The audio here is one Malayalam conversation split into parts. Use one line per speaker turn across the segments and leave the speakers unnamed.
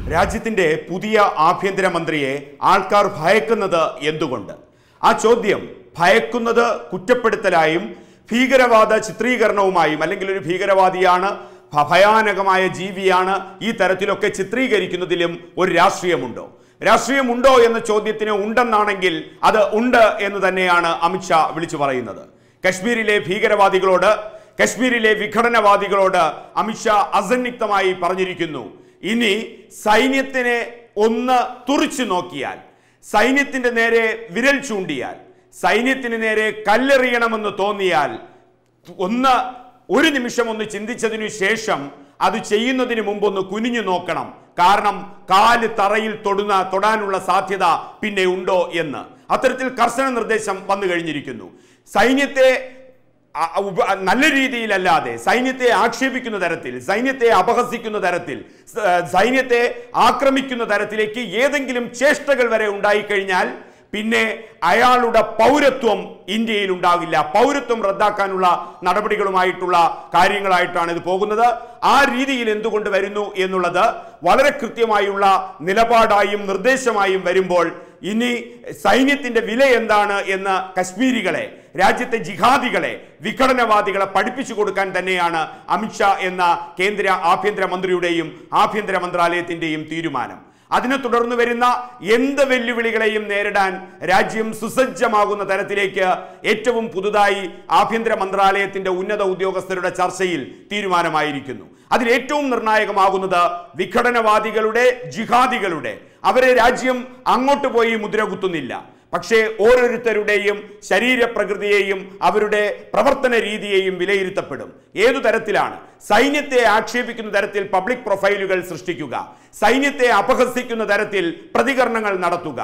രാജ്യത്തിന്റെ പുതിയ ആഭ്യന്തരമന്ത്രിയെ ആൾക്കാർ ഭയക്കുന്നത് എന്തുകൊണ്ട് ആ ചോദ്യം ഭയക്കുന്നത് കുറ്റപ്പെടുത്തലായും ഭീകരവാദ ചിത്രീകരണവുമായും അല്ലെങ്കിൽ ഒരു ഭീകരവാദിയാണ് ഭ- ഭയാനകമായ ജീവിയാണ് ഈ തരത്തിലൊക്കെ ചിത്രീകരിക്കുന്നതിലും ഒരു രാഷ്ട്രീയമുണ്ടോ രാഷ്ട്രീയമുണ്ടോ എന്ന ചോദ്യത്തിന് ഉണ്ടെന്നാണെങ്കിൽ അത് ഉണ്ട് എന്ന് തന്നെയാണ് അമിത്ഷാ വിളിച്ചു പറയുന്നത് കശ്മീരിലെ ഭീകരവാദികളോട് കശ്മീരിലെ വിഘടനവാദികളോട് അമിത്ഷാ അസന്നിഗ്ധമായി പറഞ്ഞിരിക്കുന്നു ഇനി സൈന്യത്തിനെ ഒന്ന് തുറിച്ചു നോക്കിയാൽ സൈന്യത്തിന്റെ നേരെ വിരൽ ചൂണ്ടിയാൽ സൈന്യത്തിന് നേരെ കല്ലെറിയണമെന്ന് തോന്നിയാൽ ഒന്ന് ഒരു നിമിഷം ഒന്ന് ചിന്തിച്ചതിനു ശേഷം അത് ചെയ്യുന്നതിന് മുമ്പ് ഒന്ന് കുനിഞ്ഞു നോക്കണം കാരണം കാല് തറയിൽ തൊടുന്ന തൊടാനുള്ള സാധ്യത പിന്നെ ഉണ്ടോ എന്ന് അത്തരത്തിൽ കർശന നിർദ്ദേശം വന്നു കഴിഞ്ഞിരിക്കുന്നു സൈന്യത്തെ അ- ഉപ- നല്ല രീതിയിലല്ലാതെ സൈന്യത്തെ ആക്ഷേപിക്കുന്ന തരത്തിൽ സൈന്യത്തെ അപഹസിക്കുന്ന തരത്തിൽ സ- സൈന്യത്തെ ആക്രമിക്കുന്ന തരത്തിലേക്ക് ഏതെങ്കിലും ചേഷ്ടകൾ വരെ ഉണ്ടായിക്കഴിഞ്ഞാൽ പിന്നെ അയാളുടെ പൗരത്വം ഇന്ത്യയിൽ ഉണ്ടാകില്ല പൗരത്വം റദ്ദാക്കാനുള്ള നടപടികളുമായിട്ടുള്ള കാര്യങ്ങളായിട്ടാണ് ഇത് പോകുന്നത് ആ രീതിയിൽ എന്തുകൊണ്ട് വരുന്നു എന്നുള്ളത് വളരെ കൃത്യമായുള്ള നിലപാടായും നിർദ്ദേശമായും വരുമ്പോൾ ഇനി സൈന്യത്തിന്റെ വില എന്താണ് എന്ന് കശ്മീരികളെ രാജ്യത്തെ ജിഹാദികളെ വിഘടനവാദികളെ പഠിപ്പിച്ചു കൊടുക്കാൻ തന്നെയാണ് അമിത്ഷാ എന്ന കേന്ദ്ര ആഭ്യന്തര മന്ത്രിയുടെയും ആഭ്യന്തര മന്ത്രാലയത്തിന്റെയും തീരുമാനം അതിനെ തുടർന്ന് വരുന്ന എന്ത് വെല്ലുവിളികളെയും നേരിടാൻ രാജ്യം സുസജ്ജമാകുന്ന തരത്തിലേക്ക് ഏറ്റവും പുതുതായി ആഭ്യന്തര മന്ത്രാലയത്തിന്റെ ഉന്നത ഉദ്യോഗസ്ഥരുടെ ചർച്ചയിൽ തീരുമാനമായിരിക്കുന്നു അതിൽ ഏറ്റവും നിർണായകമാകുന്നത് വിഘടനവാദികളുടെ ജിഹാദികളുടെ അവരെ രാജ്യം അങ്ങോട്ട് പോയി മുദ്ര കുത്തുന്നില്ല പക്ഷേ ഓരോരുത്തരുടെയും ശരീരപ്രകൃതിയെയും അവരുടെ പ്രവർത്തന രീതിയെയും വിലയിരുത്തപ്പെടും ഏതു തരത്തിലാണ് സൈന്യത്തെ ആക്ഷേപിക്കുന്ന തരത്തിൽ പബ്ലിക് പ്രൊഫൈലുകൾ സൃഷ്ടിക്കുക സൈന്യത്തെ അപഹസിക്കുന്ന തരത്തിൽ പ്രതികരണങ്ങൾ നടത്തുക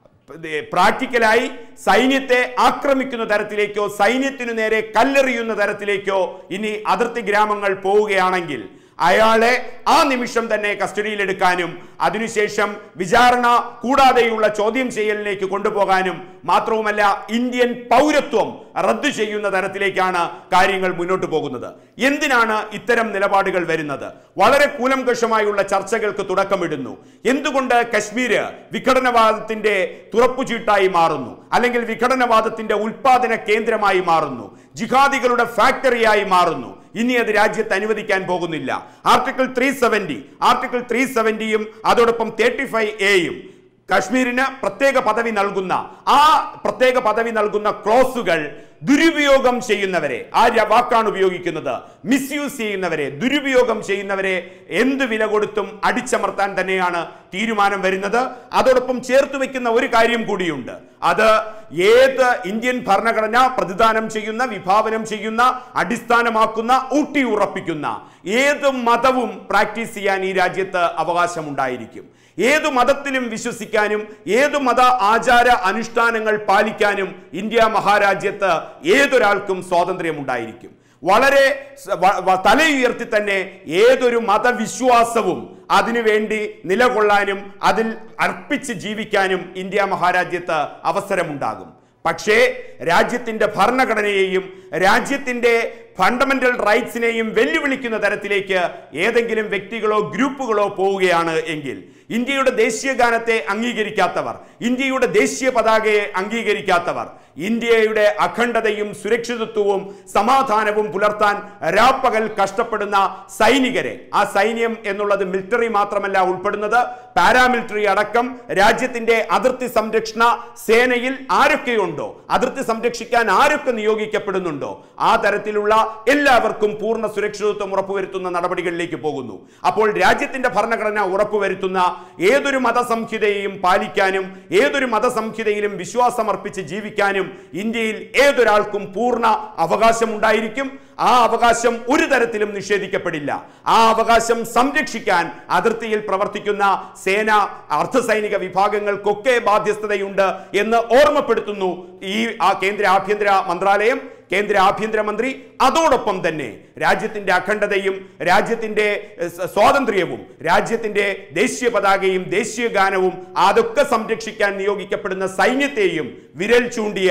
ഏ, പ്രാക്ടിക്കലായി സൈന്യത്തെ ആക്രമിക്കുന്ന തരത്തിലേക്കോ സൈന്യത്തിനു നേരെ കല്ലെറിയുന്ന തരത്തിലേക്കോ ഇനി അതിർത്തി ഗ്രാമങ്ങൾ പോവുകയാണെങ്കിൽ അയാളെ ആ നിമിഷം തന്നെ കസ്റ്റഡിയിലെടുക്കാനും അതിനുശേഷം വിചാരണ കൂടാതെയുള്ള ചോദ്യം ചെയ്യലിലേക്ക് കൊണ്ടുപോകാനും മാത്രവുമല്ല ഇന്ത്യൻ പൗരത്വം റദ്ദു ചെയ്യുന്ന തരത്തിലേക്കാണ് കാര്യങ്ങൾ മുന്നോട്ട് പോകുന്നത് എന്തിനാണ് ഇത്തരം നിലപാടുകൾ വരുന്നത് വളരെ കൂലംകഷമായുള്ള ചർച്ചകൾക്ക് തുടക്കമിടുന്നു എന്തുകൊണ്ട് കശ്മീര് വിഘടനവാദത്തിന്റെ തുറപ്പുചീട്ടായി മാറുന്നു അല്ലെങ്കിൽ വിഘടനവാദത്തിന്റെ ഉൽപാദന കേന്ദ്രമായി മാറുന്നു ജിഹാദികളുടെ ഫാക്ടറിയായി മാറുന്നു ഇനി അത് രാജ്യത്ത് അനുവദിക്കാൻ പോകുന്നില്ല article three seventy article three സെവന്റിയും അതോടൊപ്പം തേർട്ടി ഫൈവ് എയും കശ്മീരിന് പ്രത്യേക പദവി നൽകുന്ന ആ പ്രത്യേക പദവി നൽകുന്ന ക്ലോസുകൾ ദുരുപയോഗം ചെയ്യുന്നവരെ ആ ര- വാക്കാണ് ഉപയോഗിക്കുന്നത് മിസ്യൂസ് ചെയ്യുന്നവരെ ദുരുപയോഗം ചെയ്യുന്നവരെ എന്ത് വില കൊടുത്തും അടിച്ചമർത്താൻ തന്നെയാണ് തീരുമാനം വരുന്നത് അതോടൊപ്പം ചേർത്ത് വെക്കുന്ന ഒരു കാര്യം കൂടിയുണ്ട് അത് ഏത് ഇന്ത്യൻ ഭരണഘടന പ്രതിദാനം ചെയ്യുന്ന വിഭാവനം ചെയ്യുന്ന അടിസ്ഥാനമാക്കുന്ന ഊട്ടി ഉറപ്പിക്കുന്ന ഏത് മതവും പ്രാക്ടീസ് ചെയ്യാൻ ഈ രാജ്യത്ത് അവകാശമുണ്ടായിരിക്കും ഏതു മതത്തിലും വിശ്വസിക്കാനും ഏതു മത ആചാര അനുഷ്ഠാനങ്ങൾ പാലിക്കാനും ഇന്ത്യ മഹാരാജ്യത്ത് ഏതൊരാൾക്കും സ്വാതന്ത്ര്യമുണ്ടായിരിക്കും വളരെ സ- വ- വ- തലയുയർത്തി തന്നെ ഏതൊരു മതവിശ്വാസവും അതിനുവേണ്ടി നിലകൊള്ളാനും അതിൽ അർപ്പിച്ച് ജീവിക്കാനും ഇന്ത്യ മഹാരാജ്യത്ത് അവസരമുണ്ടാകും പക്ഷേ രാജ്യത്തിന്റെ ഭരണഘടനയെയും രാജ്യത്തിന്റെ ഫണ്ടമെന്റൽ റൈറ്റ്സിനെയും വെല്ലുവിളിക്കുന്ന തരത്തിലേക്ക് ഏതെങ്കിലും വ്യക്തികളോ ഗ്രൂപ്പുകളോ പോവുകയാണ് എങ്കിൽ ഇന്ത്യയുടെ ദേശീയ ഗാനത്തെ അംഗീകരിക്കാത്തവർ ഇന്ത്യയുടെ ദേശീയ പതാകയെ അംഗീകരിക്കാത്തവർ ഇന്ത്യയുടെ അഖണ്ഡതയും സുരക്ഷിതത്വവും സമാധാനവും പുലർത്താൻ രാപ്പകൽ കഷ്ടപ്പെടുന്ന സൈനികരെ ആ സൈന്യം എന്നുള്ളത് മിലിറ്ററി മാത്രമല്ല ഉൾപ്പെടുന്നത് പാരാമിലിറ്ററി അടക്കം രാജ്യത്തിന്റെ അതിർത്തി സംരക്ഷണ സേനയിൽ ആരൊക്കെയുണ്ടോ അതിർത്തി സംരക്ഷിക്കാൻ ആരൊക്കെ നിയോഗിക്കപ്പെടുന്നുണ്ടോ ആ തരത്തിലുള്ള എല്ലാവർക്കും പൂർണ്ണ സുരക്ഷിതത്വം ഉറപ്പുവരുത്തുന്ന നടപടികളിലേക്ക് പോകുന്നു അപ്പോൾ രാജ്യത്തിന്റെ ഭരണഘടന ഉറപ്പുവരുത്തുന്ന ഏതൊരു മതസംഹിതയെയും പാലിക്കാനും ഏതൊരു മതസംഹിതയിലും വിശ്വാസമർപ്പിച്ച് ജീവിക്കാനും ഇന്ത്യയിൽ ഏതൊരാൾക്കും പൂർണ്ണ അവകാശമുണ്ടായിരിക്കും ആ അവകാശം ഒരു തരത്തിലും നിഷേധിക്കപ്പെടില്ല ആ അവകാശം സംരക്ഷിക്കാൻ അതിർത്തിയിൽ പ്രവർത്തിക്കുന്ന സേന അർദ്ധസൈനിക വിഭാഗങ്ങൾക്കൊക്കെ ബാധ്യസ്ഥതയുണ്ട് എന്ന് ഓർമ്മപ്പെടുത്തുന്നു ഈ ആ കേന്ദ്ര ആഭ്യന്തര മന്ത്രാലയം കേന്ദ്ര ആഭ്യന്തരമന്ത്രി അതോടൊപ്പം തന്നെ രാജ്യത്തിന്റെ അഖണ്ഡതയും രാജ്യത്തിന്റെ എഹ്, സ- സ്വാതന്ത്ര്യവും രാജ്യത്തിന്റെ ദേശീയ പതാകയും ദേശീയ ഗാനവും അതൊക്കെ സംരക്ഷിക്കാൻ നിയോഗിക്കപ്പെടുന്ന സൈന്യത്തെയും വിരൽ ചൂണ്ടിയാൽ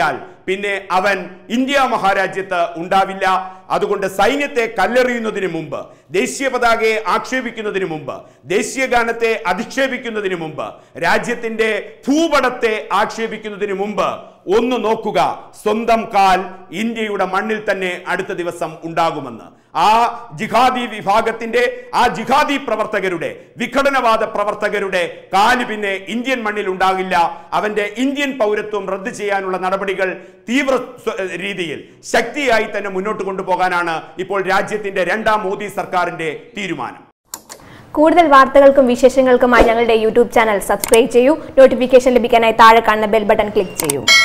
പിന്നെ അവൻ ഇന്ത്യ മഹാരാജ്യത്ത് ഉണ്ടാവില്ല അതുകൊണ്ട് സൈന്യത്തെ കല്ലെറിയുന്നതിന് മുമ്പ് ദേശീയ പതാകയെ ആക്ഷേപിക്കുന്നതിന് മുമ്പ് ദേശീയ ഗാനത്തെ അധിക്ഷേപിക്കുന്നതിന് മുമ്പ് രാജ്യത്തിന്റെ ഭൂപടത്തെ ആക്ഷേപിക്കുന്നതിന് മുമ്പ് ഒന്ന് നോക്കുക സ്വന്തം കാൽ ഇന്ത്യയുടെ മണ്ണിൽ തന്നെ അടുത്ത ദിവസം ഉണ്ടാകുമെന്ന് ആ ജിഹാദി വിഭാഗത്തിന്റെ ആ ജിഹാദി പ്രവർത്തകരുടെ വിഘടനവാദ പ്രവർത്തകരുടെ കാല് പിന്നെ ഇന്ത്യൻ മണ്ണിൽ ഉണ്ടാകില്ല അവന്റെ ഇന്ത്യൻ പൗരത്വം റദ്ദ് ചെയ്യാനുള്ള നടപടികൾ തീവ്ര സ്വ- രീതിയിൽ ശക്തിയായി തന്നെ മുന്നോട്ട് കൊണ്ടുപോകാനാണ് ഇപ്പോൾ രാജ്യത്തിന്റെ രണ്ടാം മോദി സർക്കാരിന്റെ തീരുമാനം
കൂടുതൽ വാർത്തകൾക്കും വിശേഷങ്ങൾക്കുമായി ഞങ്ങളുടെ യൂട്യൂബ് ചാനൽ സബ്സ്ക്രൈബ് ചെയ്യൂ നോട്ടിഫിക്കേഷൻ ലഭിക്കാനായി താഴെ കാണുന്ന ബെൽ ബട്ടൺ ക്ലിക്ക് ചെയ്യൂ